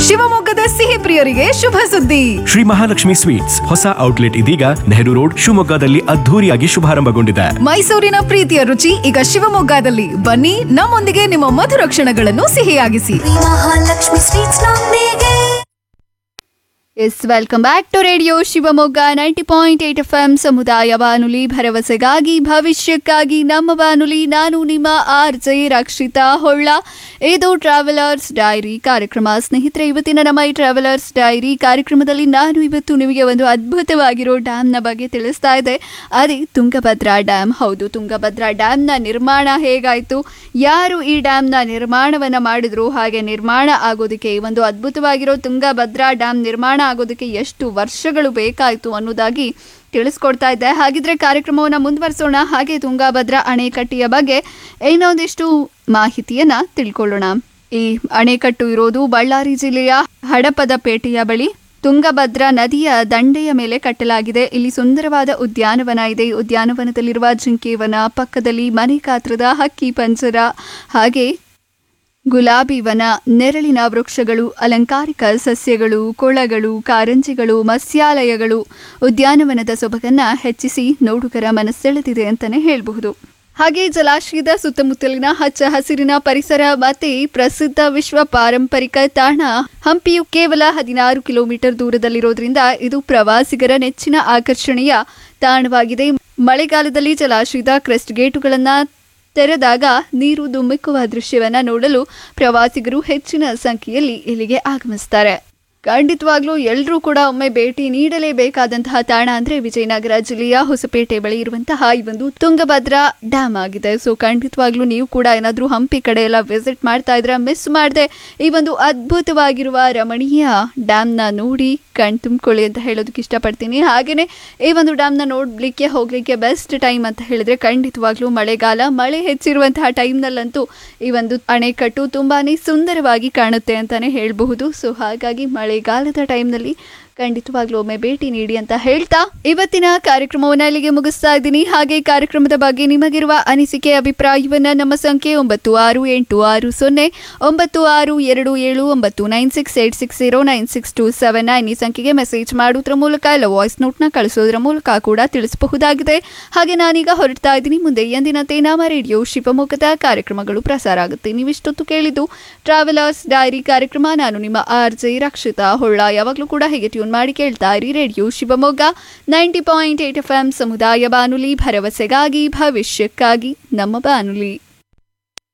ಶಿವಮೊಗ್ಗದ ಸಿಹಿ ಪ್ರಿಯರಿಗೆ ಶುಭ ಸುದ್ದಿ ಶ್ರೀ ಮಹಾಲಕ್ಷ್ಮಿ ಸ್ವೀಟ್ಸ್ ಹೊಸ ಔಟ್ಲೆಟ್ ಇದೀಗ ನೆಹರು ರೋಡ್ ಶಿವಮೊಗ್ಗದಲ್ಲಿ ಅದ್ಧೂರಿಯಾಗಿ ಶುಭಾರಂಭಗೊಂಡಿದೆ ಮೈಸೂರಿನ ಪ್ರೀತಿಯ ರುಚಿ ಈಗ ಶಿವಮೊಗ್ಗದಲ್ಲಿ ಬನ್ನಿ ನಮ್ಮೊಂದಿಗೆ ನಿಮ್ಮ ಮಧುರ ಕ್ಷಣಗಳನ್ನು ಸಿಹಿಯಾಗಿಸಿ ಮಹಾಲಕ್ಷ್ಮಿ ಸ್ವೀಟ್ಸ್ ನೊಂದಿಗೆ yes welcome back to radio Shivamogga ninety point eight F M ಸಮುದಾಯ ಬಾನುಲಿ ಭರವಸೆಗಾಗಿ ಭವಿಷ್ಯಕ್ಕಾಗಿ ನಮ್ಮ ಬಾನುಲಿ ನಾನು ನಿಮ್ಮ ಆರ್ ಜೆ ರಕ್ಷಿತಾ ಹೊಳ್ಳ ಇದು ಟ್ರಾವೆಲರ್ಸ್ ಡೈರಿ ಕಾರ್ಯಕ್ರಮ ಸ್ನೇಹಿತರೆ ಇವತ್ತಿನ ನಮ್ಮ ಈ ಟ್ರಾವೆಲರ್ಸ್ ಡೈರಿ ಕಾರ್ಯಕ್ರಮದಲ್ಲಿ ನಾನು ಇವತ್ತು ನಿಮಗೆ ಒಂದು ಅದ್ಭುತವಾಗಿರೋ ಡ್ಯಾಮ್ನ ಬಗ್ಗೆ ತಿಳಿಸ್ತಾ ಇದ್ದೆ ಅದೇ ತುಂಗಭದ್ರಾ ಡ್ಯಾಮ್ ಹೌದು ತುಂಗಭದ್ರಾ ಡ್ಯಾಮ್ನ ನಿರ್ಮಾಣ ಹೇಗಾಯಿತು ಯಾರು ಈ ಡ್ಯಾಮ್ನ ನಿರ್ಮಾಣವನ್ನು ಮಾಡಿದ್ರು ಹಾಗೆ ನಿರ್ಮಾಣ ಆಗೋದಕ್ಕೆ ಈ ಒಂದು ಅದ್ಭುತವಾಗಿರೋ ತುಂಗಭದ್ರಾ ಡ್ಯಾಮ್ ನಿರ್ಮಾಣ ಆಗೋದಕ್ಕೆ ಎಷ್ಟು ವರ್ಷಗಳು ಬೇಕಾಯಿತು ಅನ್ನೋದಾಗಿ ತಿಳಿಸ್ಕೊಡ್ತಾ ಇದ್ದೆ ಹಾಗಿದ್ರೆ ಕಾರ್ಯಕ್ರಮವನ್ನು ಮುಂದುವರಿಸೋಣ ಹಾಗೆ ತುಂಗಭದ್ರಾ ಅಣೆಕಟ್ಟೆಯ ಬಗ್ಗೆ ಇನ್ನೊಂದಿಷ್ಟು ಮಾಹಿತಿಯನ್ನ ತಿಳ್ಕೊಳ್ಳೋಣ ಈ ಅಣೆಕಟ್ಟು ಇರೋದು ಬಳ್ಳಾರಿ ಜಿಲ್ಲೆಯ ಹಡಪದಪೇಟೆಯ ಬಳಿ ತುಂಗಭದ್ರಾ ನದಿಯ ದಂಡೆಯ ಮೇಲೆ ಕಟ್ಟಲಾಗಿದೆ ಇಲ್ಲಿ ಸುಂದರವಾದ ಉದ್ಯಾನವನ ಇದೆ ಈ ಉದ್ಯಾನವನದಲ್ಲಿರುವ ಜಿಂಕೆವನ ಪಕ್ಕದಲ್ಲಿ ಮನೆ ಗಾತ್ರದ ಹಕ್ಕಿ ಪಂಜರ ಹಾಗೆ ಗುಲಾಬಿ ವನ ನೆರಳಿನ ವೃಕ್ಷಗಳು ಅಲಂಕಾರಿಕ ಸಸ್ಯಗಳು ಕೊಳಗಳು ಕಾರಂಜಿಗಳು ಮತ್ಸ್ಯಾಲಯಗಳು ಉದ್ಯಾನವನದ ಸೊಬಗನ್ನ ಹೆಚ್ಚಿಸಿ ನೋಡುಗರ ಮನಸ್ಸೆಳೆದಿದೆ ಅಂತಾನೆ ಹೇಳಬಹುದು ಹಾಗೆ ಜಲಾಶಯದ ಸುತ್ತಮುತ್ತಲಿನ ಹಚ್ಚ ಹಸಿರಿನ ಪರಿಸರ ಮತ್ತೆ ಪ್ರಸಿದ್ಧ ವಿಶ್ವ ಪಾರಂಪರಿಕ ತಾಣ ಹಂಪಿಯು ಕೇವಲ ಹದಿನಾರು ಕಿಲೋಮೀಟರ್ ದೂರದಲ್ಲಿರೋದ್ರಿಂದ ಇದು ಪ್ರವಾಸಿಗರ ನೆಚ್ಚಿನ ಆಕರ್ಷಣೆಯ ತಾಣವಾಗಿದೆ ಮಳೆಗಾಲದಲ್ಲಿ ಜಲಾಶಯದ ಕ್ರೆಸ್ಟ್ ಗೇಟುಗಳನ್ನ ತೆರೆದಾಗ ನೀರು ಧುಮ್ಮಿಕ್ಕುವ ದೃಶ್ಯವನ್ನ ನೋಡಲು ಪ್ರವಾಸಿಗರು ಹೆಚ್ಚಿನ ಸಂಖ್ಯೆಯಲ್ಲಿ ಇಲ್ಲಿಗೆ ಆಗಮಿಸ್ತಾರೆ ಖಂಡಿತವಾಗ್ಲೂ ಎಲ್ಲರೂ ಕೂಡ ಒಮ್ಮೆ ಭೇಟಿ ನೀಡಲೇಬೇಕಾದಂತಹ ತಾಣ ಅಂದ್ರೆ ವಿಜಯನಗರ ಜಿಲ್ಲೆಯ ಹೊಸಪೇಟೆ ಬಳಿ ಇರುವಂತಹ ಈ ಒಂದು ತುಂಗಭದ್ರಾ ಡ್ಯಾಮ್ ಆಗಿದೆ ಸೊ ಖಂಡಿತವಾಗ್ಲೂ ನೀವು ಕೂಡ ಏನಾದರೂ ಹಂಪಿ ಕಡೆ ಎಲ್ಲ ವಿಸಿಟ್ ಮಾಡ್ತಾ ಇದ್ರೆ ಮಿಸ್ ಮಾಡದೆ ಈ ಒಂದು ಅದ್ಭುತವಾಗಿರುವ ರಮಣೀಯ ಡ್ಯಾಮ್ನ ನೋಡಿ ಕಣ್ ತುಂಬಿಕೊಳ್ಳಿ ಅಂತ ಹೇಳೋದಕ್ಕೆ ಇಷ್ಟಪಡ್ತೀನಿ ಹಾಗೆಯೇ ಈ ಒಂದು ಡ್ಯಾಮ್ನ ನೋಡ್ಲಿಕ್ಕೆ ಹೋಗ್ಲಿಕ್ಕೆ ಬೆಸ್ಟ್ ಟೈಮ್ ಅಂತ ಹೇಳಿದ್ರೆ ಖಂಡಿತವಾಗ್ಲೂ ಮಳೆಗಾಲ ಮಳೆ ಹೆಚ್ಚಿರುವಂತಹ ಟೈಮ್ನಲ್ಲಂತೂ ಈ ಒಂದು ಅಣೆಕಟ್ಟು ತುಂಬಾನೇ ಸುಂದರವಾಗಿ ಕಾಣುತ್ತೆ ಅಂತಾನೆ ಹೇಳಬಹುದು ಸೊ ಹಾಗಾಗಿ ಮಳೆಗಾಲದ ಟೈಮ್ನಲ್ಲಿ ಖಂಡಿತವಾಗ್ಲೂ ಒಮ್ಮೆ ಭೇಟಿ ನೀಡಿ ಅಂತ ಹೇಳ್ತಾ ಇವತ್ತಿನ ಕಾರ್ಯಕ್ರಮವನ್ನು ಅಲ್ಲಿಗೆ ಮುಗಿಸ್ತಾ ಇದ್ದೀನಿ ಹಾಗೆ ಕಾರ್ಯಕ್ರಮದ ಬಗ್ಗೆ ನಿಮಗಿರುವ ಅನಿಸಿಕೆ ಅಭಿಪ್ರಾಯವನ್ನ ನಮ್ಮ ಸಂಖ್ಯೆ ಒಂಬತ್ತು ಆರು ಎಂಟು ಆರು ಸೊನ್ನೆ ಒಂಬತ್ತು ಆರು ಎರಡು ಏಳು ಒಂಬತ್ತು nine six eight six zero nine six two seven nine ಈ ಸಂಖ್ಯೆಗೆ ಮೆಸೇಜ್ ಮಾಡೋದ್ರ ಮೂಲಕ ಇಲ್ಲ ವಾಯ್ಸ್ ನೋಟ್ನ ಕಳಿಸೋದ್ರ ಮೂಲಕ ಕೂಡ ತಿಳಿಸಬಹುದಾಗಿದೆ ಹಾಗೆ ನಾನೀಗ ಹೊರಡ್ತಾ ಇದ್ದೀನಿ ಮುಂದೆ ಎಂದಿನಂತೆ ನಮ್ಮ ರೇಡಿಯೋ ಶಿವಮೊಗ್ಗದ ಕಾರ್ಯಕ್ರಮಗಳು ಪ್ರಸಾರ ಆಗುತ್ತೆ ನೀವಿಷ್ಟೊತ್ತು ಕೇಳಿದ್ದು ಟ್ರಾವೆಲರ್ಸ್ ಡೈರಿ ಕಾರ್ಯಕ್ರಮ ನಾನು ನಿಮ್ಮ ಆರ್ ಜೆ ರಕ್ಷಿತಾ ಹೊಳ್ಳ ಯಾವಾಗಲೂ ಕೂಡ ಹೇಗೆ ಟ್ಯೂನ್ ಮಾಡಿ ಕೇಳ್ತಾ ಇರಿ radio Shivamogga ninety point eight F M ಸಮುದಾಯ ಬಾನುಲಿ ಭರವಸೆಗಾಗಿ ಭವಿಷ್ಯಕ್ಕಾಗಿ ನಮ್ಮ ಬಾನುಲಿ